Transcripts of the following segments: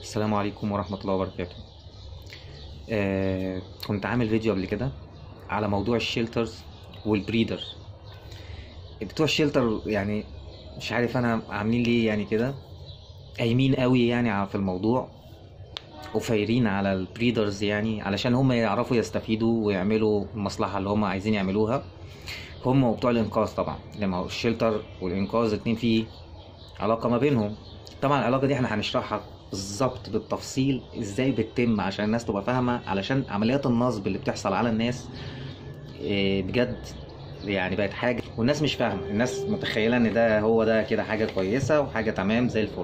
السلام عليكم ورحمة الله وبركاته آه كنت عامل فيديو قبل كده على موضوع الشيلترز والبريدر بتوع الشيلتر يعني مش عارف انا عاملين ليه يعني كده قايمين قوي يعني ع- في الموضوع وفايرين على البريدرز يعني علشان هم يعرفوا يستفيدوا ويعملوا المصلحة اللي هم عايزين يعملوها هم وبتوع الانقاذ طبعا لما هو الشيلتر والانقاذ اتنين فيه علاقة ما بينهم طبعا العلاقة دي احنا هنشرحها بالظبط بالتفصيل ازاي بتتم عشان الناس تبقى فاهمة علشان عمليات النصب اللي بتحصل على الناس إيه، بجد يعني بقت حاجة والناس مش فاهمة الناس متخيلة ان ده هو ده كده حاجة كويسة وحاجة تمام زي الفل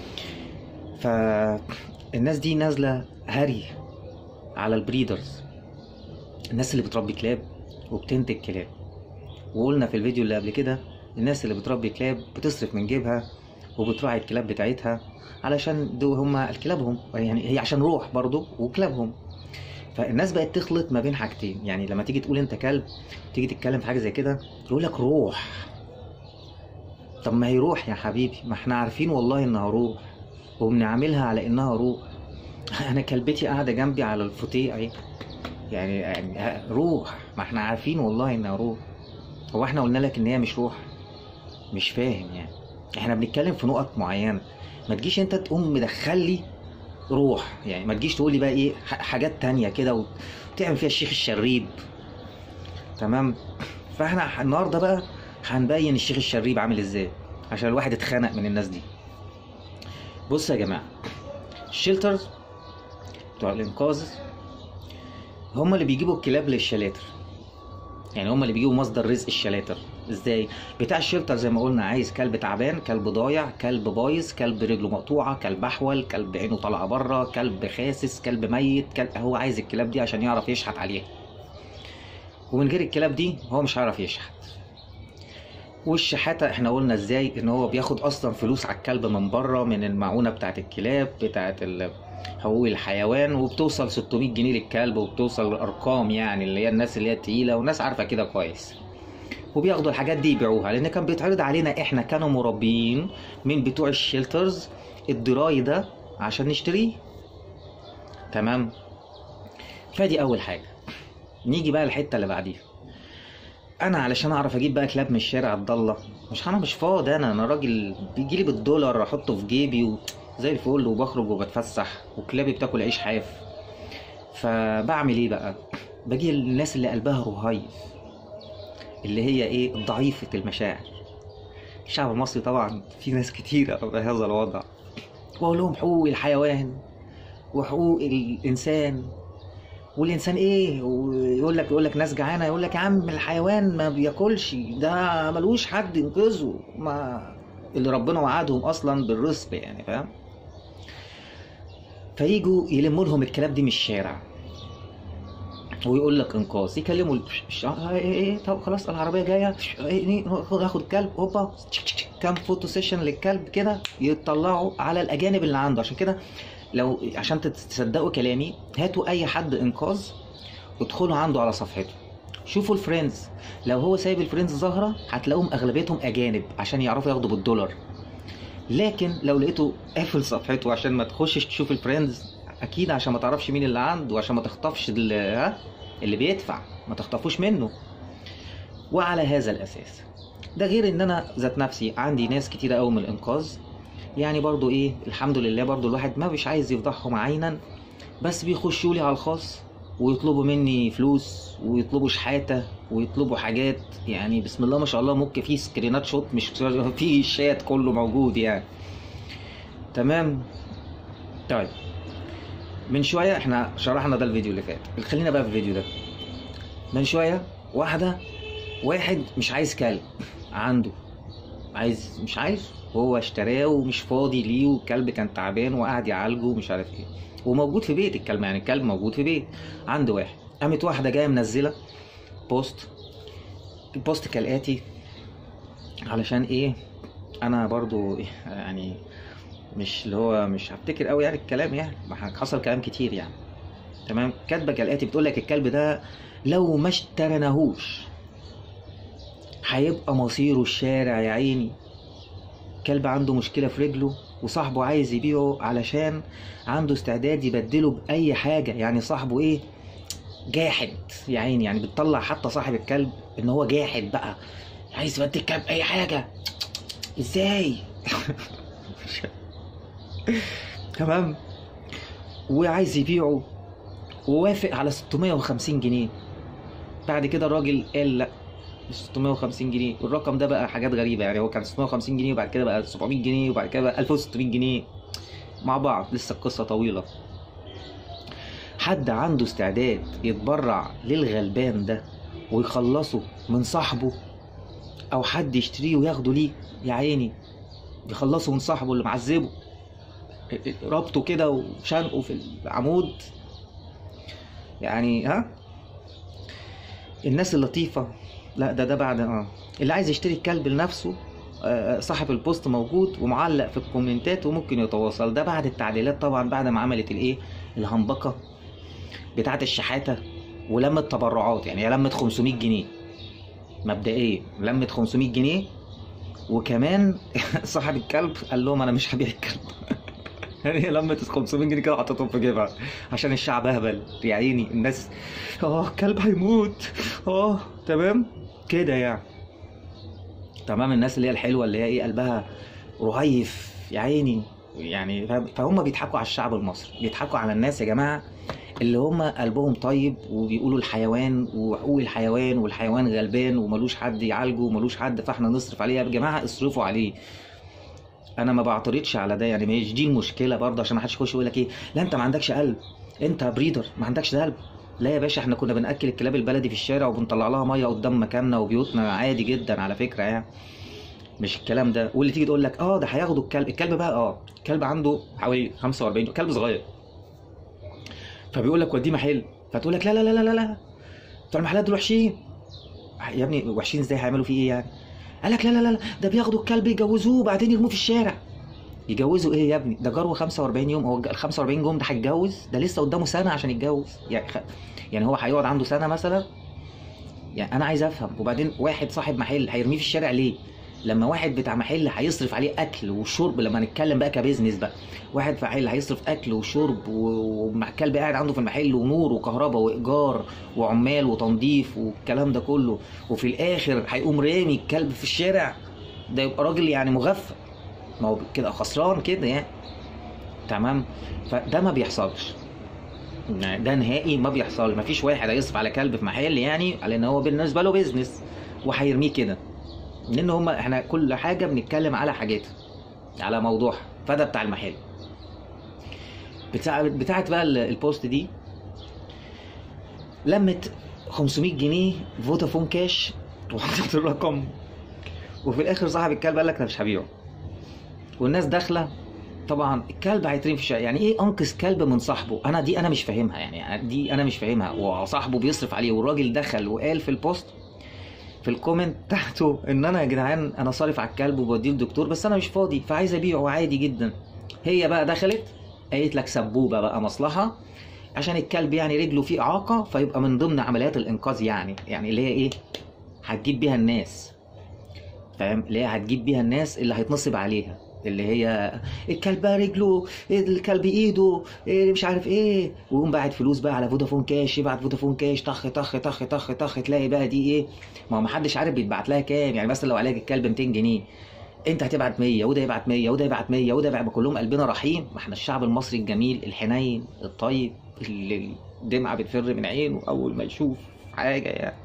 فالناس دي نازلة هري على البريدرز الناس اللي بتربي كلاب وبتنتج كلاب وقلنا في الفيديو اللي قبل كده الناس اللي بتربي كلاب بتصرف من جيبها وبتراعي الكلاب بتاعتها علشان دول هما كلابهم يعني هي عشان روح برضو وكلابهم فالناس بقت تخلط ما بين حاجتين يعني لما تيجي تقول انت كلب تيجي تتكلم في حاجه زي كده يقول لك روح طب ما هي روح يا حبيبي ما احنا عارفين والله انها روح وبنعملها على انها روح انا كلبتي قاعده جنبي على الفوتيه اهي يعني يعني روح ما احنا عارفين والله انها روح هو احنا قلنا لك ان هي مش روح مش فاهم يعني احنا بنتكلم في نقط معينه ما تجيش انت تقوم مدخل لي روح يعني ما تجيش تقول لي بقى ايه ح- حاجات تانية كده وتعمل فيها الشيخ الشريب تمام فاحنا النهارده بقى هنبين الشيخ الشريب عامل ازاي عشان الواحد اتخنق من الناس دي بص يا جماعه الشيلترز بتوع الانقاذ هم اللي بيجيبوا الكلاب للشلاتر يعني هم اللي بيجيبوا مصدر رزق الشلاتر ازاي بتاع الشيلتر زي ما قلنا عايز كلب تعبان كلب ضايع كلب بايظ كلب رجله مقطوعه كلب احول كلب عينه طالعه بره كلب خاسس كلب ميت كلب هو عايز الكلاب دي عشان يعرف يشحت عليها ومن غير الكلاب دي هو مش هيعرف يشحت والشحاتة احنا قلنا ازاي ان هو بياخد اصلا فلوس على الكلب من بره من المعونة بتاعت الكلاب بتاعت ال- حقوق الحيوان وبتوصل 600 جنيه للكلب وبتوصل ارقام يعني اللي هي الناس اللي هي التقيلة والناس عارفة كده كويس وبياخدوا الحاجات دي يبيعوها لان كان بيتعرض علينا احنا كانوا مربيين من بتوع الشيلترز الدراي ده عشان نشتريه تمام فدي اول حاجة نيجي بقى الحتة اللي بعديها انا علشان اعرف اجيب بقى كلاب من الشارع الضالة مش انا مش فاضي انا انا راجل بيجيلي بالدولار احطه في جيبي و... زي الفل وبخرج وبتفسح وكلابي بتاكل عيش حاف فبعمل ايه بقى باجي الناس اللي قلبها رهيف اللي هي ايه ضعيفة المشاعر الشعب المصري طبعا في ناس كتيرة بهذا الوضع واقول لهم حقوق الحيوان وحقوق الانسان والانسان ايه ويقول لك يقول لك ناس جعانه يقول لك يا عم الحيوان ما بياكلش ده ملوش حد ينقذه ما اللي ربنا وعدهم اصلا بالرزق يعني فاهم فيجوا يلموا لهم الكلاب دي من الشارع ويقول لك انقاذ يكلموا الش- آه، ايه ايه طب خلاص العربيه جايه ايه إيه، خد اخد الكلب هوبا تشك- تشك- كام فوتو سيشن للكلب كده يطلعوا على الاجانب اللي عنده عشان كده لو عشان تصدقوا كلامي هاتوا اي حد انقاذ ادخلوا عنده على صفحته شوفوا الفريندز لو هو سايب الفريندز ظاهره هتلاقوهم اغلبيتهم اجانب عشان يعرفوا ياخدوا بالدولار لكن لو لقيته قافل صفحته عشان ما تخشش تشوف الفريندز اكيد عشان ما تعرفش مين اللي عنده وعشان ما تخطفش اللي, ها اللي بيدفع ما تخطفوش منه وعلى هذا الاساس ده غير ان انا ذات نفسي عندي ناس كتيره قوي من الانقاذ يعني برضو ايه الحمد لله برضو الواحد ما مش عايز يفضحهم عينا بس بيخشوا لي على الخاص ويطلبوا مني فلوس ويطلبوا شحاته ويطلبوا حاجات يعني بسم الله ما شاء الله ممكن في سكرينات شوت مش في الشات كله موجود يعني تمام طيب من شويه احنا شرحنا ده الفيديو اللي فات خلينا بقى في الفيديو ده من شويه واحده واحد مش عايز كلب عنده عايز مش عايز هو اشتراه ومش فاضي ليه والكلب كان تعبان وقعد يعالجه ومش عارف ايه وموجود في بيت الكلب يعني الكلب موجود في بيت عند واحد قامت واحده جايه منزله بوست البوست كالاتي علشان ايه انا برضو يعني مش اللي هو مش هفتكر قوي يعني الكلام يعني ما حصل كلام كتير يعني تمام كاتبه كالاتي بتقول لك الكلب ده لو ما اشتريناهوش هيبقى مصيره الشارع يا عيني كلب عنده مشكله في رجله وصاحبه عايز يبيعه علشان عنده استعداد يبدله باي حاجه يعني صاحبه ايه جاحد يا عيني يعني بتطلع حتى صاحب الكلب ان هو جاحد بقى عايز يبدل الكلب اي حاجه ازاي تمام وعايز يبيعه ووافق على 650 جنيه بعد كده الراجل قال لا مش 650 جنيه والرقم ده بقى حاجات غريبه يعني هو كان 650 جنيه وبعد كده بقى 700 جنيه وبعد كده بقى 1600 جنيه مع بعض لسه القصه طويله حد عنده استعداد يتبرع للغلبان ده ويخلصه من صاحبه او حد يشتريه وياخده ليه يا عيني يخلصه من صاحبه اللي معذبه ربطه كده وشنقه في العمود يعني ها الناس اللطيفة لا ده ده بعد اه اللي عايز يشتري الكلب لنفسه آه، صاحب البوست موجود ومعلق في الكومنتات وممكن يتواصل ده بعد التعديلات طبعا بعد ما عملت الايه الهنبقة بتاعت الشحاتة ولمت تبرعات يعني هي لمت 500 جنيه مبدئيا لمت 500 جنيه وكمان صاحب الكلب قال لهم انا مش هبيع الكلب يعني هي لمت ال 500 جنيه كده حطيتهم في جيبها عشان الشعب اهبل يا عيني الناس اه الكلب هيموت اه تمام كده يعني تمام الناس اللي هي الحلوه اللي هي ايه قلبها رهيف يا عيني يعني فاهم؟ فهم بيضحكوا على الشعب المصري بيضحكوا على الناس يا جماعه اللي هم قلبهم طيب وبيقولوا الحيوان وحقوق الحيوان والحيوان غلبان وملوش حد يعالجه وملوش حد فاحنا نصرف عليه يا جماعه اصرفوا عليه انا ما بعترضش على ده يعني مش دي المشكله برضه عشان ما حدش يخش يقول لك ايه لا انت ما عندكش قلب انت بريدر ما عندكش قلب لا يا باشا احنا كنا بناكل الكلاب البلدي في الشارع وبنطلع لها ميه قدام مكاننا وبيوتنا عادي جدا على فكره يعني مش الكلام ده واللي تيجي تقول لك اه ده هياخدوا الكلب الكلب بقى اه الكلب عنده حوالي 45 كلب صغير فبيقول لك وديه محل فتقول لك لا لا لا لا لا لا بتوع المحلات دول وحشين يا ابني وحشين ازاي هيعملوا فيه ايه يعني قال لك لا لا لا ده بياخدوا الكلب يجوزوه وبعدين يرموه في الشارع يجوزوا ايه يا ابني ده جرو 45 يوم هو ال 45 يوم ده هيتجوز ده لسه قدامه سنه عشان يتجوز يعني خ... يعني هو هيقعد عنده سنه مثلا يعني انا عايز افهم وبعدين واحد صاحب محل هيرميه في الشارع ليه لما واحد بتاع محل هيصرف عليه اكل وشرب لما نتكلم بقى كبزنس بقى واحد في محل هيصرف اكل وشرب و- ومع كلب قاعد عنده في المحل ونور وكهرباء وايجار وعمال وتنظيف والكلام ده كله وفي الاخر هيقوم رامي الكلب في الشارع ده يبقى راجل يعني مغفل ما هو كده خسران كده يعني تمام فده ما بيحصلش يعني ده نهائي ما بيحصل ما فيش واحد هيصرف على كلب في محل يعني على ان هو بالنسبه له بيزنس وهيرميه كده لان هما احنا كل حاجه بنتكلم على حاجتها على موضوعها فده بتاع المحل بتاع بتاعت بقى ال- البوست دي لمت 500 جنيه فودافون كاش وحطيت الرقم وفي الاخر صاحب الكلب قال لك انا مش هبيعه والناس داخله طبعا الكلب هيترمي في الشارع يعني ايه انقذ كلب من صاحبه انا دي انا مش فاهمها يعني دي انا مش فاهمها وصاحبه بيصرف عليه والراجل دخل وقال في البوست في الكومنت تحته ان انا يا جدعان انا صارف على الكلب وبوديه للدكتور بس انا مش فاضي فعايز ابيعه عادي جدا هي بقى دخلت قالت لك سبوبه بقى مصلحه عشان الكلب يعني رجله فيه اعاقه فيبقى من ضمن عمليات الانقاذ يعني يعني اللي هي ايه هتجيب بيها الناس فاهم اللي هي هتجيب بيها الناس اللي هيتنصب عليها اللي هي الكلب بقى رجله الكلب ايده إيه مش عارف ايه ويقوم باعت فلوس بقى على فودافون كاش يبعت فودافون كاش طخ طخ طخ طخ طخ تلاقي بقى دي ايه ما هو محدش عارف بيتبعت لها كام يعني مثلا لو علاج الكلب 200 جنيه انت هتبعت 100 وده يبعت 100 وده يبعت 100 وده يبعت كلهم قلبنا رحيم ما احنا الشعب المصري الجميل الحنين الطيب اللي الدمعه بتفر من عينه اول ما يشوف حاجه يعني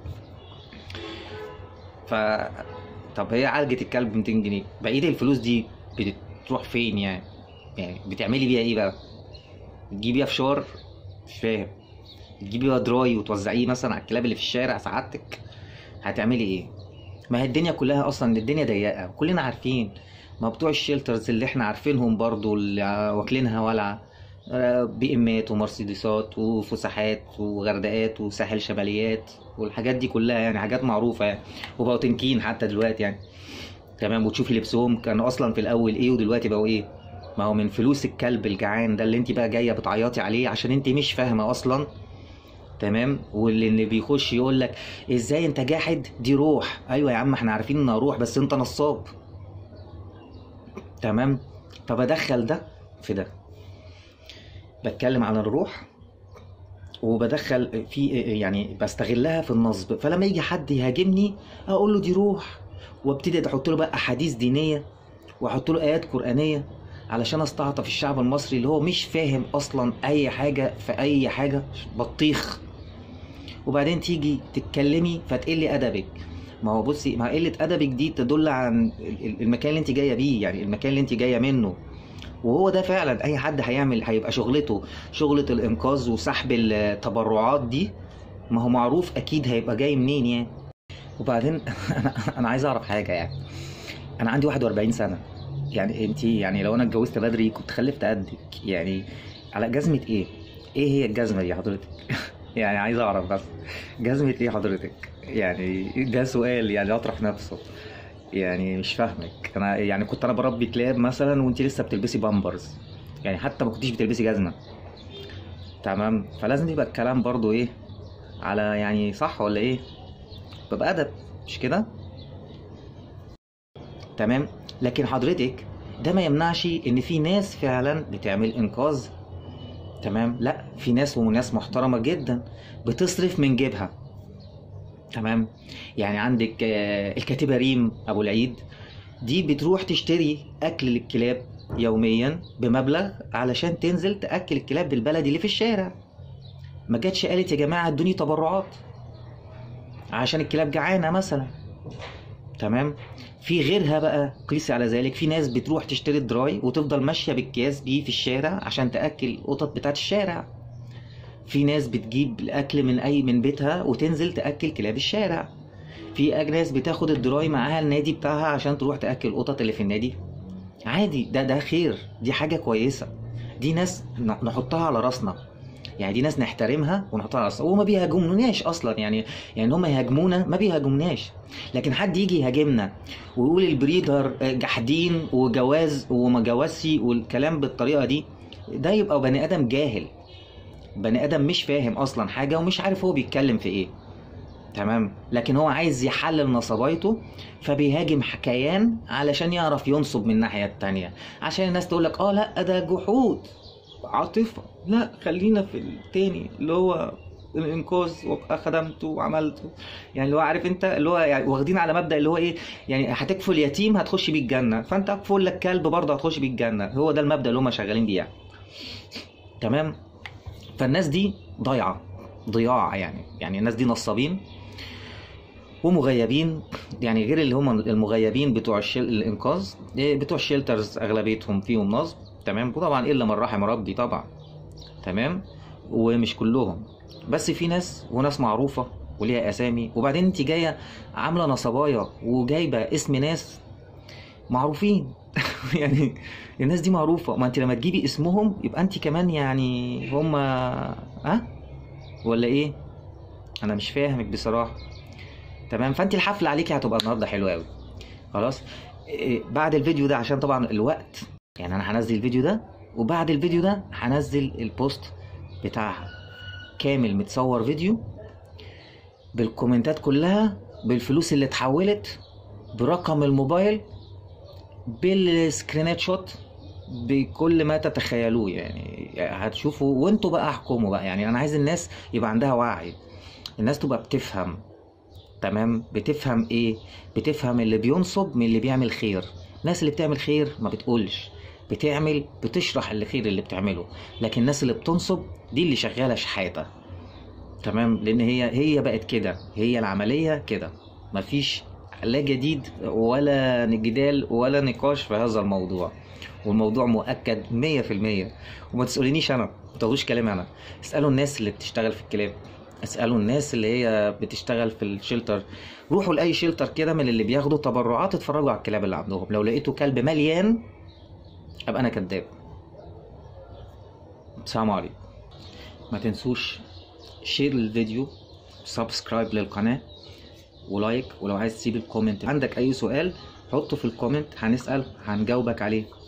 ف طب هي عالجت الكلب ب 200 جنيه بقيه الفلوس دي بتروح فين يعني يعني بتعملي بيها ايه بقى تجيبيها فشار مش فاهم تجيبيها دراي وتوزعيه مثلا على الكلاب اللي في الشارع سعادتك هتعملي ايه ما هي الدنيا كلها اصلا الدنيا ضيقه كلنا عارفين ما بتوع الشيلترز اللي احنا عارفينهم برضو اللي واكلينها ولعه آه، بي امات ومرسيدسات وفسحات وغردقات وساحل شماليات والحاجات دي كلها يعني حاجات معروفه يعني وبقوا تنكين حتى دلوقتي يعني تمام وتشوفي لبسهم كانوا اصلا في الاول ايه ودلوقتي بقوا ايه ما هو من فلوس الكلب الجعان ده اللي انت بقى جايه بتعيطي عليه عشان انت مش فاهمه اصلا تمام واللي اللي بيخش يقول لك ازاي انت جاحد دي روح ايوه يا عم احنا عارفين انها روح بس انت نصاب تمام فبدخل ده في ده بتكلم عن الروح وبدخل في يعني بستغلها في النصب فلما يجي حد يهاجمني اقول له دي روح وابتدي احط له بقى احاديث دينيه واحط له ايات قرانيه علشان استعطف الشعب المصري اللي هو مش فاهم اصلا اي حاجه في اي حاجه بطيخ وبعدين تيجي تتكلمي فتقلي ادبك ما هو بصي مع قله ادبك دي تدل عن المكان اللي انت جايه بيه يعني المكان اللي انت جايه منه وهو ده فعلا اي حد هيعمل هيبقى شغلته شغلة الانقاذ وسحب التبرعات دي ما هو معروف اكيد هيبقى جاي منين يعني وبعدين انا انا عايز اعرف حاجه يعني انا عندي 41 سنه يعني انت يعني لو انا اتجوزت بدري كنت خلفت قدك يعني على جزمه ايه ايه هي الجزمه دي حضرتك يعني عايز اعرف بس جزمه ايه حضرتك يعني ده سؤال يعني اطرح نفسه يعني مش فاهمك انا يعني كنت انا بربي كلاب مثلا وانت لسه بتلبسي بامبرز يعني حتى ما كنتيش بتلبسي جزمه تمام فلازم يبقى الكلام برضو ايه على يعني صح ولا ايه ببقى ادب مش كده تمام لكن حضرتك ده ما يمنعش ان في ناس فعلا بتعمل انقاذ تمام لا في ناس وناس محترمه جدا بتصرف من جيبها تمام يعني عندك آه، الكاتبه ريم ابو العيد دي بتروح تشتري اكل للكلاب يوميا بمبلغ علشان تنزل تاكل الكلاب بالبلدي اللي في الشارع ما جاتش قالت يا جماعه ادوني تبرعات عشان الكلاب جعانه مثلا تمام في غيرها بقى قيسي على ذلك في ناس بتروح تشتري الدراي وتفضل ماشيه بالكياس بيه في الشارع عشان تاكل القطط بتاعت الشارع في ناس بتجيب الاكل من اي من بيتها وتنزل تاكل كلاب الشارع في ناس بتاخد الدراي معاها النادي بتاعها عشان تروح تاكل القطط اللي في النادي عادي ده ده خير دي حاجه كويسه دي ناس ن- نحطها على راسنا يعني دي ناس نحترمها ونحطها على راسنا وما بيهاجموناش اصلا يعني يعني هم يهاجمونا ما بيهاجموناش لكن حد يجي يهاجمنا ويقول البريدر جحدين وجواز وما جوازش والكلام بالطريقه دي ده يبقى بني ادم جاهل بني ادم مش فاهم اصلا حاجه ومش عارف هو بيتكلم في ايه تمام لكن هو عايز يحلل نصبايته فبيهاجم حكيان علشان يعرف ينصب من الناحيه التانية عشان الناس تقول لك اه لا ده جحود عاطفه لا خلينا في التاني اللي هو الانقاذ وابقى خدمته وعملته يعني اللي هو عارف انت اللي هو يعني واخدين على مبدا اللي هو ايه يعني هتكفل يتيم هتخش بيه الجنه فانت اكفل لك كلب برضه هتخش بيه الجنه هو ده المبدا اللي هم شغالين بيه يعني تمام فالناس دي ضايعه ضياع يعني يعني الناس دي نصابين ومغيبين يعني غير اللي هم المغيبين بتوع الشل... الانقاذ إيه بتوع الشيلترز اغلبيتهم فيهم نصب تمام وطبعا الا من رحم ربي طبعا تمام ومش كلهم بس في ناس وناس معروفه وليها اسامي وبعدين انت جايه عامله نصبايا وجايبه اسم ناس معروفين يعني الناس دي معروفه ما انت لما تجيبي اسمهم يبقى انت كمان يعني هم ها ولا ايه انا مش فاهمك بصراحه تمام فانت الحفله عليكي هتبقى النهارده حلوه قوي خلاص إيه، بعد الفيديو ده عشان طبعا الوقت يعني انا هنزل الفيديو ده وبعد الفيديو ده هنزل البوست بتاعها كامل متصور فيديو بالكومنتات كلها بالفلوس اللي اتحولت برقم الموبايل بالسكرينات شوت بكل ما تتخيلوه يعني هتشوفوا وانتوا بقى احكموا بقى يعني انا عايز الناس يبقى عندها وعي الناس تبقى بتفهم تمام بتفهم ايه بتفهم اللي بينصب من اللي بيعمل خير الناس اللي بتعمل خير ما بتقولش بتعمل بتشرح الخير اللي بتعمله لكن الناس اللي بتنصب دي اللي شغاله شحاته تمام لان هي هي بقت كده هي العمليه كده مفيش لا جديد ولا جدال ولا نقاش في هذا الموضوع والموضوع مؤكد 100% وما تسألونيش انا ما تاخدوش كلامي انا اسالوا الناس اللي بتشتغل في الكلاب اسالوا الناس اللي هي بتشتغل في الشيلتر روحوا لاي شيلتر كده من اللي بياخدوا تبرعات اتفرجوا على الكلاب اللي عندهم لو لقيتوا كلب مليان ابقى انا كذاب السلام عليكم ما تنسوش شير الفيديو سبسكرايب للقناه ولايك ولو عايز تسيب الكومنت عندك اي سؤال حطه في الكومنت هنسال هنجاوبك عليه